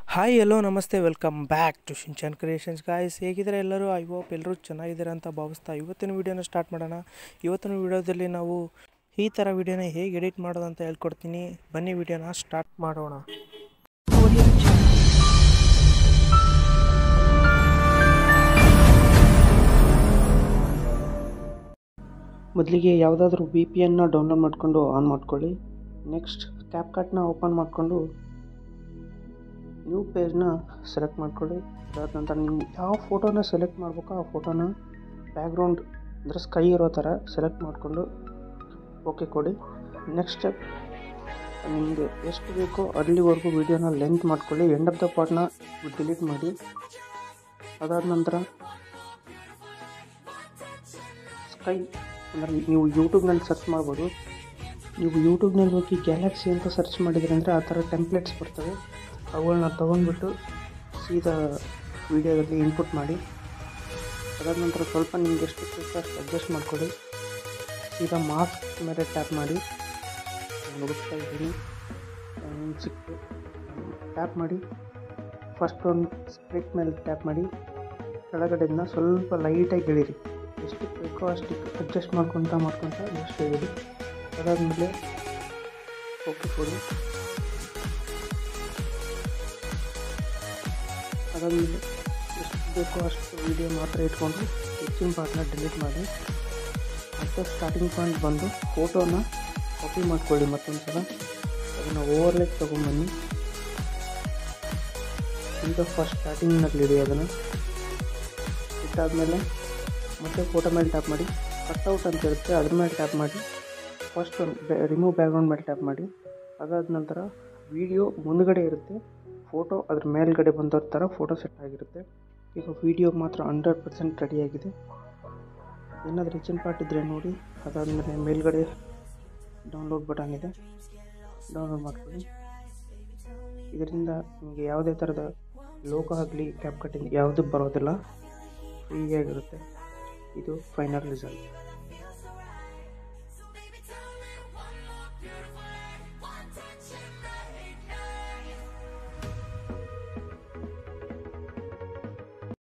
hi hello ನಮಸ್ತೆ welcome back to Shinchan creations guys ಹೇಗಿದ್ದಾರೆ ಎಲ್ಲರೂ ಐ ಹೋಪ್ ಎಲ್ಲರೂ ಚೆನ್ನಾಗಿದ್ದಾರೆ ಅಂತ ಭಾವಿಸ್ತಾ ಇವತ್ತಿನ ವೀಡಿಯೋನ ಸ್ಟಾರ್ಟ್ ಮಾಡೋಣ ಇವತ್ತಿನ ವೀಡಿಯೋದಲ್ಲಿ ನಾವು ಈ ಥರ ವೀಡಿಯೋನ ಹೇಗೆ ಎಡಿಟ್ ಮಾಡೋದು ಅಂತ ಹೇಳ್ಕೊಡ್ತೀನಿ ಬನ್ನಿ ವೀಡಿಯೋನ ಸ್ಟಾರ್ಟ್ ಮಾಡೋಣ ಮೊದಲಿಗೆ ಯಾವುದಾದ್ರೂ ವಿ ಪಿ ಎನ್ನ ಡೌನ್ಲೋಡ್ ಮಾಡಿಕೊಂಡು ಆನ್ ಮಾಡ್ಕೊಳ್ಳಿ ನೆಕ್ಸ್ಟ್ ಕ್ಯಾಪ್ಕಟ್ನ ಓಪನ್ ಮಾಡಿಕೊಂಡು ನ್ಯೂ ಪೇಜ್ನ ಸೆಲೆಕ್ಟ್ ಮಾಡ್ಕೊಳ್ಳಿ ಅದಾದ ನಂತರ ನೀವು ಯಾವ ಫೋಟೋನ ಸೆಲೆಕ್ಟ್ ಮಾಡ್ಬೇಕೋ ಆ ಫೋಟೋನ ಬ್ಯಾಕ್ಗ್ರೌಂಡ್ ಅಂದರೆ ಸ್ಕೈ ಇರೋ ಥರ ಸೆಲೆಕ್ಟ್ ಮಾಡಿಕೊಂಡು ಓಕೆ ಕೊಡಿ ನೆಕ್ಸ್ಟ್ ಸ್ಟೆಪ್ ನಿಮಗೆ ಎಷ್ಟು ಬೇಕೋ ಅಲ್ಲಿವರೆಗೂ ವೀಡಿಯೋನ ಲೆಂತ್ ಮಾಡ್ಕೊಳ್ಳಿ ಎಂಡ್ ಆಫ್ ದ ಪಾರ್ಟ್ನ ಡಿಲೀಟ್ ಮಾಡಿ ಅದಾದ ನಂತರ ಸ್ಕೈ ಅಂದರೆ ನೀವು ಯೂಟ್ಯೂಬ್ನಲ್ಲಿ ಸರ್ಚ್ ಮಾಡ್ಬೋದು ನೀವು ಯೂಟ್ಯೂಬ್ನಲ್ಲಿ ಹೋಗಿ ಗ್ಯಾಲಕ್ಸಿ ಅಂತ ಸರ್ಚ್ ಮಾಡಿದ್ರಿ ಅಂದರೆ ಆ ಥರ ಟೆಂಪ್ಲೇಟ್ಸ್ ಬರ್ತವೆ ಅವುಗಳನ್ನ ತೊಗೊಂಡ್ಬಿಟ್ಟು ಸೀದಾ ವೀಡಿಯೋದಲ್ಲಿ ಇನ್ಪುಟ್ ಮಾಡಿ ಅದಾದ ನಂತರ ಸ್ವಲ್ಪ ನಿಮ್ಗೆ ಎಷ್ಟು ಬೇಕೋ ಅಷ್ಟು ಅಡ್ಜಸ್ಟ್ ಮಾಡ್ಕೊಳ್ಳಿ ಸೀದಾ ಮಾಸ್ಕ್ ಮೇಲೆ ಟ್ಯಾಪ್ ಮಾಡಿ ನಾನು ಹುಡುಕ್ತಾ ಇದ್ದೀನಿ ಒಂದು ಸಿಕ್ತು ಟ್ಯಾಪ್ ಮಾಡಿ ಫಸ್ಟ್ ಒಂದು ಸ್ಪ್ಲಿಟ್ ಮೇಲೆ ಟ್ಯಾಪ್ ಮಾಡಿ ಕೆಳಗಡೆಯಿಂದ ಸ್ವಲ್ಪ ಲೈಟಾಗಿ ಇಳಿರಿ ಎಷ್ಟು ಬೇಕೋ ಅಷ್ಟಕ್ಕೆ ಅಡ್ಜಸ್ಟ್ ಮಾಡ್ಕೊತ ಮಾಡ್ಕೊತ ಎಷ್ಟು ಇಳಿರಿ ಅದಾದಮೇಲೆ ಓಕೆ ಕೊಡಿ ಅದಾದಮೇಲೆ ಎಷ್ಟು ಬೇಕೋ ಅಷ್ಟು ವೀಡಿಯೋ ಮಾತ್ರ ಇಟ್ಕೊಂಡು ಹೆಚ್ಚಿನ ಪಾರ್ಟ್ನ ಡಿಲೀಟ್ ಮಾಡಿ ಮತ್ತೆ ಸ್ಟಾರ್ಟಿಂಗ್ ಪಾಯಿಂಟ್ ಬಂದು ಫೋಟೋನ ಕಾಪಿ ಮಾಡ್ಕೊಳ್ಳಿ ಮತ್ತೊಂದು ಸಲ ಅದನ್ನು ಓವರ್ಲೇಕ್ ತೊಗೊಂಬನ್ನಿ ಈಗ ಫಸ್ಟ್ ಸ್ಟಾರ್ಟಿಂಗ್ನಲ್ಲಿ ಇಡಿ ಅದನ್ನು ಇಟ್ಟಾದಮೇಲೆ ಮತ್ತೆ ಫೋಟೋ ಮೇಲೆ ಟ್ಯಾಪ್ ಮಾಡಿ ಕಟ್ಔಟ್ ಅಂತ ಇರುತ್ತೆ ಅದ್ರ ಮೇಲೆ ಟ್ಯಾಪ್ ಮಾಡಿ ಫಸ್ಟ್ ಒಂದು ರಿಮೂವ್ ಬ್ಯಾಕ್ಗ್ರೌಂಡ್ ಮೇಲೆ ಟ್ಯಾಪ್ ಮಾಡಿ ಅದಾದ ನಂತರ ವಿಡಿಯೋ ಮುಂದ್ಗಡೆ ಇರುತ್ತೆ ಫೋಟೋ ಅದ್ರ ಮೇಲ್ಗಡೆ ಬಂದವ್ರ ಥರ ಫೋಟೋ ಸೆಟ್ ಆಗಿರುತ್ತೆ ಈಗ ವಿಡಿಯೋ ಮಾತ್ರ ಹಂಡ್ರೆಡ್ ಪರ್ಸೆಂಟ್ ರೆಡಿಯಾಗಿದೆ ಏನಾದರೂ ಹೆಚ್ಚಿನ ಪಾರ್ಟ್ ಇದ್ದರೆ ನೋಡಿ ಅದಾದಮೇಲೆ ಮೇಲ್ಗಡೆ ಡೌನ್ಲೋಡ್ ಬಟನ್ ಇದೆ ಡೌನ್ಲೋಡ್ ಮಾಡ್ಕೊಳ್ಳಿ ಇದರಿಂದ ನಿಮಗೆ ಯಾವುದೇ ಥರದ ಲೋಗೋ ಆಗಲಿ ಕ್ಯಾಪ್ ಕಟ್ಟಿಂಗ್ ಯಾವುದೂ ಬರೋದಿಲ್ಲ ಫ್ರೀಯಾಗಿರುತ್ತೆ ಇದು ಫೈನಲ್ ರಿಸಲ್ಟ್